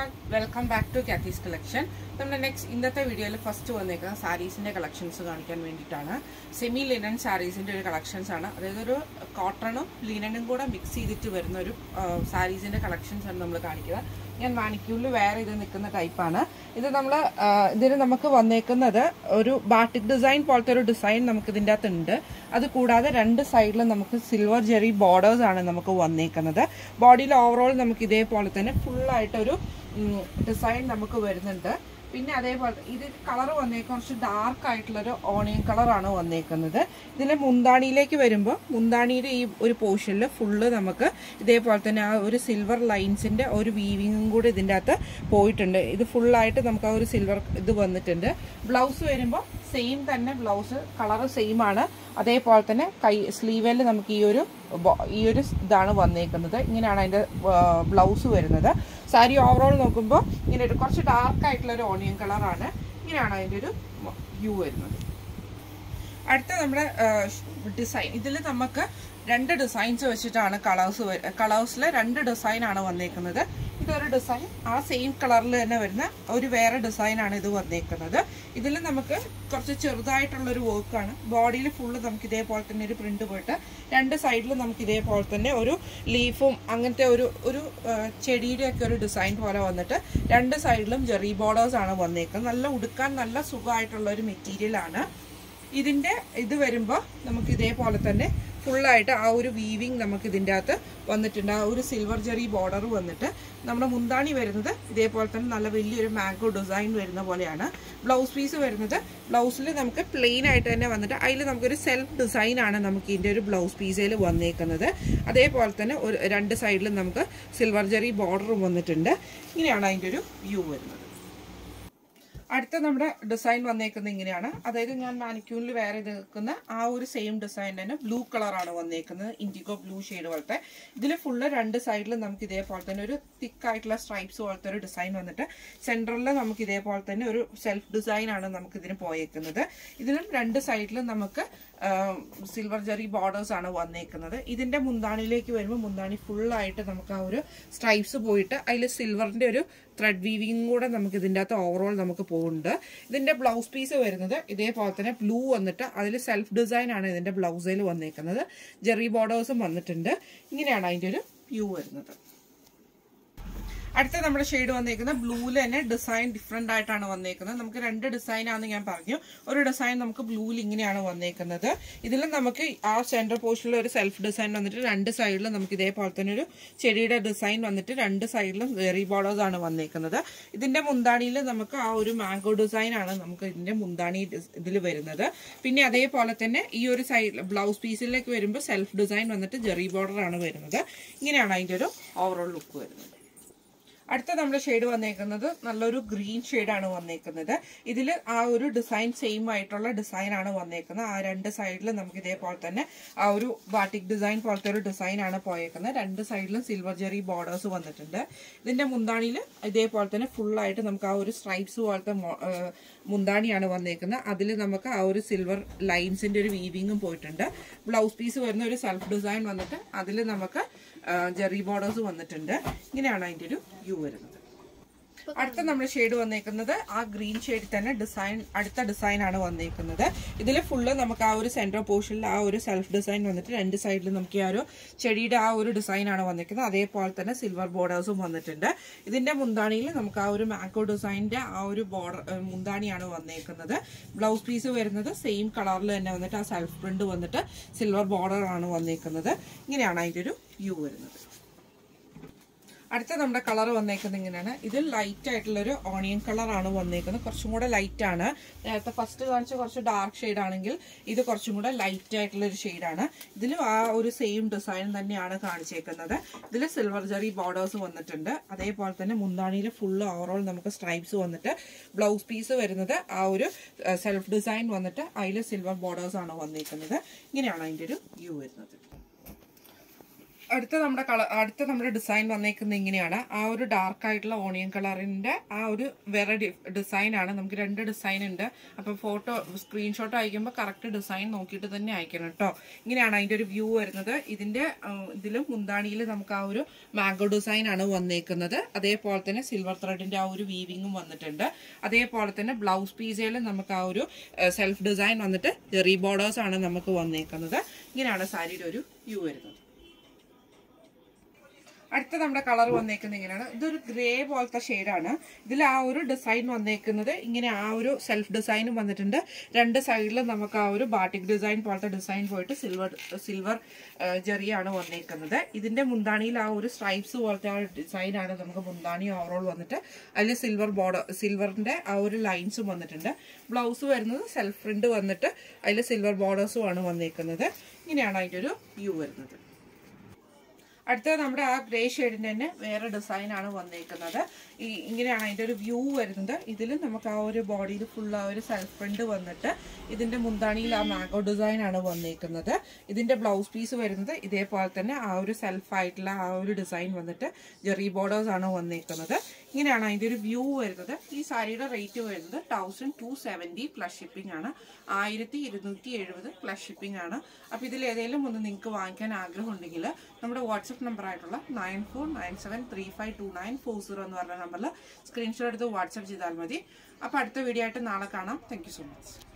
everyone welcome back to Kathy's collection നമ്മുടെ next ഇന്നത്തെ വീഡിയോയിൽ ഫസ്റ്റ് വന്നേക്കുന്ന സാരീസിന്റെ കളക്ഷൻസ് കാണിക്കാൻ വേണ്ടിയിട്ടാണ് സെമി ലിനൻ സാരീസിന്റെ ഒരു കളക്ഷൻസ് ആണ് അതായത് ഒരു കോട്ടണും ലിനനും കൂടെ മിക്സ് ചെയ്തിട്ട് വരുന്ന ഒരു സാരീസിന്റെ കളക്ഷൻസ് ആണ് നമ്മൾ കാണിക്കുന്നത് ഞാൻ മാനിക്യൂരിൽ വേറെ ഇത് നിൽക്കുന്ന ടൈപ്പാണ് ഇത് നമ്മൾ ഇതിന് നമുക്ക് വന്നേക്കുന്നത് ഒരു ബാട്ടിക് ഡിസൈൻ പോലത്തെ ഒരു ഡിസൈൻ നമുക്ക് ഇതിൻ്റെ അകത്ത് ഉണ്ട് അത് കൂടാതെ രണ്ട് സൈഡിലും നമുക്ക് സിൽവർ ജെറി ബോർഡേഴ്സ് ആണ് നമുക്ക് വന്നേക്കുന്നത് ബോഡിയിൽ ഓവറോൾ നമുക്ക് ഇതേപോലെ തന്നെ ഫുള്ളായിട്ടൊരു ഡിസൈൻ നമുക്ക് വരുന്നുണ്ട് പിന്നെ അതേപോലെ ഇത് കളർ വന്നേക്കാൻ കുറച്ച് ഡാർക്ക് ആയിട്ടുള്ളൊരു ഓണിയൻ കളറാണ് വന്നേക്കുന്നത് ഇതിലെ മുന്താണിയിലേക്ക് വരുമ്പോൾ മുന്താണിയുടെ ഈ ഒരു പോർഷനിൽ ഫുള്ള് നമുക്ക് ഇതേപോലെ തന്നെ ആ ഒരു സിൽവർ ലൈൻസിന്റെ ഒരു വീവിങ്ങും കൂടി ഇതിൻ്റെ അകത്ത് പോയിട്ടുണ്ട് ഇത് ഫുള്ളായിട്ട് നമുക്ക് ആ ഒരു സിൽവർ ഇത് വന്നിട്ടുണ്ട് ബ്ലൗസ് വരുമ്പോൾ സെയിം തന്നെ ബ്ലൗസ് കളർ സെയിം ആണ് അതേപോലെ തന്നെ കൈ സ്ലീവിൽ നമുക്ക് ഈ ഒരു ഈ ഒരു ഇതാണ് വന്നേക്കുന്നത് ഇങ്ങനെയാണ് അതിൻ്റെ ബ്ലൗസ് വരുന്നത് സാരി ഓവറോൾ നോക്കുമ്പോൾ ഇങ്ങനെ ഒരു കുറച്ച് ഡാർക്ക് ആയിട്ടുള്ള ഒരു ഓണിയൻ കളറാണ് ഇങ്ങനെയാണ് അതിൻ്റെ ഒരു വ്യൂ വരുന്നത് അടുത്ത നമ്മുടെ ഡിസൈൻ ഇതിൽ നമുക്ക് രണ്ട് ഡിസൈൻസ് വെച്ചിട്ടാണ് കളേഴ്സ് കളേഴ്സിൽ രണ്ട് ഡിസൈൻ ആണ് വന്നേക്കുന്നത് ഇതൊരു ഡിസൈൻ ആ സെയിം കളറിൽ തന്നെ വരുന്ന ഒരു വേറെ ഡിസൈനാണ് ഇത് വന്നേക്കുന്നത് ഇതിൽ നമുക്ക് കുറച്ച് ചെറുതായിട്ടുള്ളൊരു വർക്കാണ് ബോഡിയിൽ ഫുള്ള് നമുക്ക് ഇതേപോലെ തന്നെ ഒരു പ്രിന്റ് പോയിട്ട് രണ്ട് സൈഡിലും നമുക്ക് ഇതേപോലെ തന്നെ ഒരു ലീഫും അങ്ങനത്തെ ഒരു ഒരു ചെടിയുടെ ഒക്കെ ഒരു ഡിസൈൻ പോലെ വന്നിട്ട് രണ്ട് സൈഡിലും ജെറി ബോർഡേഴ്സ് ആണ് വന്നേക്കുന്നത് നല്ല ഉടുക്കാൻ നല്ല സുഖമായിട്ടുള്ള ഒരു മെറ്റീരിയൽ ആണ് ഇതിന്റെ ഇത് വരുമ്പോൾ നമുക്ക് ഇതേപോലെ തന്നെ ഫുള്ളായിട്ട് ആ ഒരു വീവിങ് നമുക്ക് ഇതിൻ്റെ അകത്ത് വന്നിട്ടുണ്ട് ആ ഒരു സിൽവർ ജെറി ബോർഡർ വന്നിട്ട് നമ്മുടെ മുന്താണി വരുന്നത് ഇതേപോലെ തന്നെ നല്ല വലിയൊരു മാംഗോ ഡിസൈൻ വരുന്ന പോലെയാണ് ബ്ലൗസ് പീസ് വരുന്നത് ബ്ലൗസിൽ നമുക്ക് പ്ലെയിൻ ആയിട്ട് തന്നെ വന്നിട്ട് അതിൽ നമുക്കൊരു സെൽഫ് ഡിസൈൻ ആണ് നമുക്ക് ഇതിൻ്റെ ഒരു ബ്ലൗസ് പീസിൽ വന്നേക്കുന്നത് അതേപോലെ തന്നെ ഒരു രണ്ട് സൈഡിലും നമുക്ക് സിൽവർ ജെറി ബോർഡറും വന്നിട്ടുണ്ട് ഇങ്ങനെയാണ് അതിൻ്റെ ഒരു വ്യൂ വരുന്നത് അടുത്ത നമ്മുടെ ഡിസൈൻ വന്നേക്കുന്നത് ഇങ്ങനെയാണ് അതായത് ഞാൻ മാനിക്യൂണിൽ വേറെ ഇത് നിൽക്കുന്ന ആ ഒരു സെയിം ഡിസൈൻ തന്നെ ബ്ലൂ കളറാണ് വന്നേക്കുന്നത് ഇൻഡിഗോ ബ്ലൂ ഷെയ്ഡ് പോലത്തെ ഇതിൽ ഫുള്ള് രണ്ട് സൈഡിലും നമുക്ക് ഇതേപോലെ തന്നെ ഒരു തിക്ക് ആയിട്ടുള്ള സ്ട്രൈപ്സ് പോലത്തെ ഒരു ഡിസൈൻ വന്നിട്ട് സെൻട്രലിൽ നമുക്ക് ഇതേപോലെ തന്നെ ഒരു സെൽഫ് ഡിസൈൻ ആണ് നമുക്ക് ഇതിന് പോയേക്കുന്നത് ഇതിലും രണ്ട് സൈഡിലും നമുക്ക് സിൽവർ ജെറി ബോർഡേഴ്സ് ആണ് വന്നേക്കുന്നത് ഇതിന്റെ മുന്താണിയിലേക്ക് വരുമ്പോൾ മുന്താണി ഫുള്ളായിട്ട് നമുക്ക് ആ ഒരു സ്ട്രൈപ്സ് പോയിട്ട് അതിൽ സിൽവറിന്റെ ഒരു ത്രെഡ് വീവിങ് കൂടെ നമുക്ക് ഇതിൻ്റെ അകത്ത് ഓവറോൾ നമുക്ക് പോകുന്നുണ്ട് ഇതിന്റെ ബ്ലൗസ് പീസ് വരുന്നത് ഇതേപോലെ തന്നെ ബ്ലൂ വന്നിട്ട് അതിൽ സെൽഫ് ഡിസൈൻ ആണ് ഇതിന്റെ ബ്ലൗസിൽ വന്നേക്കുന്നത് ജെറി ബോർഡേഴ്സും വന്നിട്ടുണ്ട് ഇങ്ങനെയാണ് അതിന്റെ ഒരു വ്യൂ വരുന്നത് അടുത്ത നമ്മുടെ ഷെയ്ഡ് വന്നേക്കുന്നത് ബ്ലൂവിൽ തന്നെ ഡിസൈൻ ഡിഫറെന്റ് ആയിട്ടാണ് വന്നേക്കുന്നത് നമുക്ക് രണ്ട് ഡിസൈൻ ആണെന്ന് ഞാൻ പറഞ്ഞു ഒരു ഡിസൈൻ നമുക്ക് ബ്ലൂവിൽ ഇങ്ങനെയാണ് വന്നേക്കുന്നത് ഇതിൽ നമുക്ക് ആ സെന്റർ പോർഷനിൽ ഒരു സെൽഫ് ഡിസൈൻ വന്നിട്ട് രണ്ട് സൈഡിലും നമുക്ക് ഇതേപോലെ തന്നെ ഒരു ചെടിയുടെ ഡിസൈൻ വന്നിട്ട് രണ്ട് സൈഡിലും വെറി ബോർഡേഴ്സ് ആണ് വന്നേക്കുന്നത് ഇതിന്റെ മുന്താണിയിൽ നമുക്ക് ആ ഒരു മാംഗോ ഡിസൈൻ ആണ് നമുക്ക് ഇതിന്റെ മുന്താണി ഇതിൽ വരുന്നത് പിന്നെ അതേപോലെ തന്നെ ഈ ഒരു സൈഡ് ബ്ലൗസ് പീസിലേക്ക് വരുമ്പോൾ സെൽഫ് ഡിസൈൻ വന്നിട്ട് ജെറി ബോർഡർ ആണ് വരുന്നത് ഇങ്ങനെയാണ് അതിന്റെ ഒരു ഓവറോൾ ലുക്ക് വരുന്നത് അടുത്ത നമ്മുടെ ഷെയ്ഡ് വന്നേക്കുന്നത് നല്ലൊരു ഗ്രീൻ ഷെയ്ഡാണ് വന്നേക്കുന്നത് ഇതിൽ ആ ഒരു ഡിസൈൻ സെയിം ആയിട്ടുള്ള ഡിസൈൻ ആണ് വന്നേക്കുന്നത് ആ രണ്ട് സൈഡിൽ നമുക്ക് ഇതേപോലെ തന്നെ ആ ഒരു ബാട്ടിക് ഡിസൈൻ പോലത്തെ ഒരു ഡിസൈൻ ആണ് പോയേക്കുന്നത് രണ്ട് സൈഡിലും സിൽവർ ജെറി ബോർഡേഴ്സ് വന്നിട്ടുണ്ട് ഇതിന്റെ മുന്താണിയിൽ ഇതേപോലെ തന്നെ ഫുള്ളായിട്ട് നമുക്ക് ആ ഒരു സ്ട്രൈപ്സ് പോലത്തെ മുന്താണിയാണ് വന്നേക്കുന്നത് അതിൽ നമുക്ക് ആ ഒരു സിൽവർ ലൈൻസിന്റെ ഒരു വീവിങ്ങും പോയിട്ടുണ്ട് ബ്ലൗസ് പീസ് വരുന്ന ഒരു സെൽഫ് ഡിസൈൻ വന്നിട്ട് അതിൽ നമുക്ക് ജെറി ബോർഡേഴ്സ് വന്നിട്ടുണ്ട് ഇങ്ങനെയാണ് അതിന്റെ ഒരു വ്യൂ വരുന്നത് അടുത്ത നമ്മുടെ ഷെയ്ഡ് വന്നേക്കുന്നത് ആ ഗ്രീൻ ഷെയ്ഡിൽ തന്നെ ഡിസൈൻ അടുത്ത ഡിസൈൻ ആണ് വന്നേക്കുന്നത് ഇതിൽ ഫുള്ള് നമുക്ക് ആ ഒരു സെൻട്രൽ പോർഷനിൽ ആ ഒരു സെൽഫ് ഡിസൈൻ വന്നിട്ട് രണ്ട് സൈഡിലും നമുക്ക് ആ ഒരു ചെടിയുടെ ആ ഒരു ഡിസൈൻ ആണ് വന്നിരിക്കുന്നത് അതേപോലെ തന്നെ സിൽവർ ബോർഡേഴ്സും വന്നിട്ടുണ്ട് ഇതിന്റെ മുന്താണിയിൽ നമുക്ക് ആ ഒരു മാംഗോ ഡിസൈനിന്റെ ആ ഒരു ബോർഡർ മുന്താണിയാണ് വന്നേക്കുന്നത് ബ്ലൗസ് പീസ് വരുന്നത് സെയിം കളറിൽ തന്നെ വന്നിട്ട് ആ സെൽഫ് പ്രിന്റ് വന്നിട്ട് സിൽവർ ബോർഡർ ആണ് വന്നേക്കുന്നത് ഇങ്ങനെയാണ് അതിന്റെ ഒരു വ്യൂ വരുന്നത് അടുത്ത നമ്മുടെ കളർ വന്നേക്കുന്നത് ഇങ്ങനെയാണ് ഇത് ലൈറ്റ് ആയിട്ടുള്ള ഒരു ഓണിയൻ കളറാണ് വന്നേക്കുന്നത് കുറച്ചും കൂടെ ലൈറ്റ് ആണ് നേരത്തെ ഫസ്റ്റ് കാണിച്ച കുറച്ച് ഡാർക്ക് ഷെയ്ഡ് ആണെങ്കിൽ ഇത് കുറച്ചും കൂടെ ലൈറ്റ് ആയിട്ടുള്ള ഒരു ഷെയ്ഡാണ് ഇതിലും ആ ഒരു സെയിം ഡിസൈൻ തന്നെയാണ് കാണിച്ചേക്കുന്നത് ഇതിൽ സിൽവർ ജെറി ബോർഡേഴ്സ് വന്നിട്ടുണ്ട് അതേപോലെ തന്നെ മുന്താണിയിൽ ഫുള്ള് ഓവറോൾ നമുക്ക് സ്ട്രൈപ്സ് വന്നിട്ട് ബ്ലൗസ് പീസ് വരുന്നത് ആ ഒരു സെൽഫ് ഡിസൈൻ വന്നിട്ട് അതിൽ സിൽവർ ബോർഡേഴ്സ് ആണ് വന്നേക്കുന്നത് ഇങ്ങനെയാണ് അതിൻ്റെ ഒരു വ്യൂ വരുന്നത് അടുത്ത നമ്മുടെ കളർ അടുത്ത നമ്മുടെ ഡിസൈൻ വന്നേക്കുന്നത് ഇങ്ങനെയാണ് ആ ഒരു ഡാർക്ക് ആയിട്ടുള്ള ഓണിയൻ കളറിന്റെ ആ ഒരു വേറെ ഡിസൈൻ ആണ് നമുക്ക് രണ്ട് ഡിസൈൻ ഉണ്ട് അപ്പം ഫോട്ടോ സ്ക്രീൻഷോട്ട് അയക്കുമ്പോൾ കറക്റ്റ് ഡിസൈൻ നോക്കിയിട്ട് തന്നെ അയക്കണം കേട്ടോ ഇങ്ങനെയാണ് അതിന്റെ ഒരു വ്യൂ വരുന്നത് ഇതിന്റെ ഇതിലും മുന്താണിയിൽ നമുക്ക് ആ ഒരു മാംഗോ ഡിസൈൻ ആണ് വന്നേക്കുന്നത് അതേപോലെ തന്നെ സിൽവർ ത്രെഡിന്റെ ആ ഒരു വീവിങ്ങും വന്നിട്ടുണ്ട് അതേപോലെ തന്നെ ബ്ലൗസ് പീസയിൽ നമുക്ക് ആ ഒരു സെൽഫ് ഡിസൈൻ വന്നിട്ട് ജെറി ബോർഡേഴ്സ് ആണ് നമുക്ക് വന്നേക്കുന്നത് ഇങ്ങനെയാണ് സാരിയുടെ ഒരു വ്യൂ വരുന്നത് അടുത്ത നമ്മുടെ കളർ വന്നേക്കുന്നത് ഇങ്ങനെയാണ് ഇതൊരു ഗ്രേ പോലത്തെ ഷെയ്ഡാണ് ഇതിൽ ആ ഒരു ഡിസൈൻ വന്നേക്കുന്നത് ഇങ്ങനെ ആ ഒരു സെൽഫ് ഡിസൈനും വന്നിട്ടുണ്ട് രണ്ട് സൈഡിലും നമുക്ക് ആ ഒരു ബാട്ടിക് ഡിസൈൻ പോലത്തെ ഡിസൈൻ പോയിട്ട് സിൽവർ സിൽവർ ജെറിയാണ് വന്നേക്കുന്നത് ഇതിന്റെ മുന്താണിയിൽ ആ ഒരു സ്ട്രൈപ്സ് പോലത്തെ ആ ഡിസൈനാണ് നമുക്ക് മുന്താണി ഓവറോൾ വന്നിട്ട് അതിൽ സിൽവർ ബോർഡർ സിൽവറിന്റെ ആ ഒരു ലൈൻസും വന്നിട്ടുണ്ട് ബ്ലൗസ് വരുന്നത് സെൽഫ് പ്രിന്റ് വന്നിട്ട് അതിൽ സിൽവർ ബോർഡേഴ്സും ആണ് വന്നേക്കുന്നത് ഇങ്ങനെയാണ് അതിൻ്റെ ഒരു വ്യൂ വരുന്നത് അടുത്തത് നമ്മുടെ ആ ഗ്രേ ഷെയ്ഡിന്റെ തന്നെ വേറെ ഡിസൈൻ ആണ് വന്നേക്കുന്നത് ഈ ഇങ്ങനെയാണ് അതിന്റെ ഒരു വ്യൂ വരുന്നത് ഇതിൽ നമുക്ക് ആ ഒരു ബോഡിയിൽ ഫുൾ ആ ഒരു സെൽഫ് പ്രിന്റ് വന്നിട്ട് ഇതിന്റെ മുന്താണിയിൽ ആ മാംഗോ ഡിസൈൻ ആണ് വന്നേക്കുന്നത് ഇതിന്റെ ബ്ലൗസ് പീസ് വരുന്നത് ഇതേപോലെ തന്നെ ആ ഒരു സെൽഫ് ആയിട്ടുള്ള ആ ഒരു ഡിസൈൻ വന്നിട്ട് ജെറി ബോർഡേഴ്സ് ആണ് വന്നേക്കുന്നത് ഇങ്ങനെയാണ് അതിന്റെ ഒരു വ്യൂ വരുന്നത് ഈ സാരിയുടെ റേറ്റ് വരുന്നത് thousand two seventy plus shipping ആണ് ആയിരത്തി ഇരുന്നൂറ്റി എഴുപത് പ്ലസ് ഷിപ്പിംഗ് ആണ് അപ്പോൾ ഇതിൽ ഏതെങ്കിലും ഒന്ന് നിങ്ങൾക്ക് വാങ്ങിക്കാൻ ആഗ്രഹമുണ്ടെങ്കിൽ നമ്മുടെ വാട്സപ്പ് നമ്പർ ആയിട്ടുള്ള nine four nine seven three five two nine four zero എന്ന് പറഞ്ഞ നമ്പറിൽ സ്ക്രീൻഷോട്ട് എടുത്ത് വാട്സപ്പ് ചെയ്താൽ മതി അപ്പോൾ അടുത്ത വീഡിയോ ആയിട്ട് നാളെ കാണാം താങ്ക് സോ മച്ച്